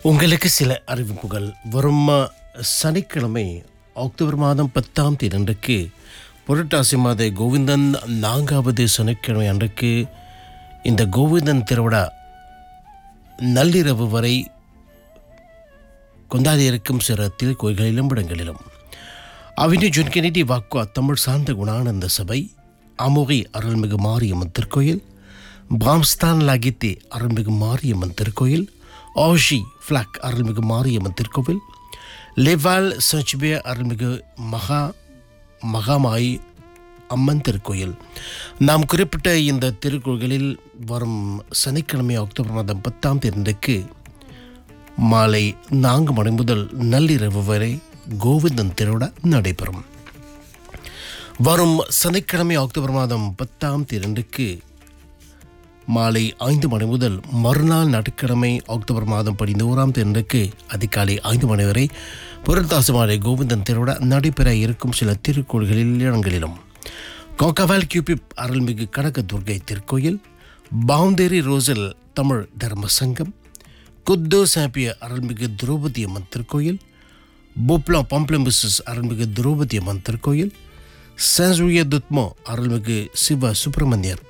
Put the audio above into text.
உங்களுக்கு சில அறிவிப்புகள் வரும் அஹ், சனிக்கிழமை அக்டோபர் மாதம் பத்தாம் தேதி அன்றைக்கு புரட்டாசி மாத கோவிந்தன் நான்காவது சனிக்கிழமை அன்றைக்கு இந்த கோவிந்தன் திருவிழா நள்ளிரவு வரை கொண்டாடி இருக்கும் சில திருக்கோயில்களிலும் இடங்களிலும் அவினி ஜொன் கெனடி வாக்குவா தமிழ் சார்ந்த குணானந்த சபை அமுகை அருள்மிகு மாரியம்மன் திருக்கோயில் பாம்ஸ்தான் லாகித்தே அருள்மிகு மாரியம்மன் திருக்கோயில் ஆஷி ஃப்ளாக் அருள்மிகு மாரியம்மன் திருக்கோவில் லெவால் சச்பே அருள்மிகு மகா மகாமாய் அம்மன் திருக்கோயில் நாம் குறிப்பிட்ட இந்த திருக்கோயில்களில் வரும் சனிக்கிழமை அக்டோபர் மாதம் பத்தாம் தேதிக்கு மாலை நான்கு மணி முதல் நள்ளிரவு வரை கோவிந்தன் திருவிழா நடைபெறும் வரும் சனிக்கிழமை அக்டோபர் மாதம் பத்தாம் தேதிக்கு மாலை ஐந்து மணி முதல் மறுநாள் நடுக்கிழமை அக்டோபர் மாதம் பதினோராம் தேதிக்கு அதிகாலை ஐந்து மணி வரை புரட்டாசி மாலை கோவிந்தன் திருவிழா நடைபெற இருக்கும் சில திருக்கோயில்களில் இடங்களிலும் கோகவால் கியூபிப் அருள்மிகு கனக துர்கை திருக்கோயில் பாவுந்தேரி ரோசில் தமிழ் தர்ம சங்கம் குத்தோ சாப்பிய அருள்மிகு திரௌபதி அம்மன் திருக்கோயில் போப்லா பாம்ப்ளம்பிசஸ் அருள்மிகு திரௌபதி அம்மன் திருக்கோயில் சாசுய துத்மோ அருள்மிகு சிவ சுப்பிரமணியர்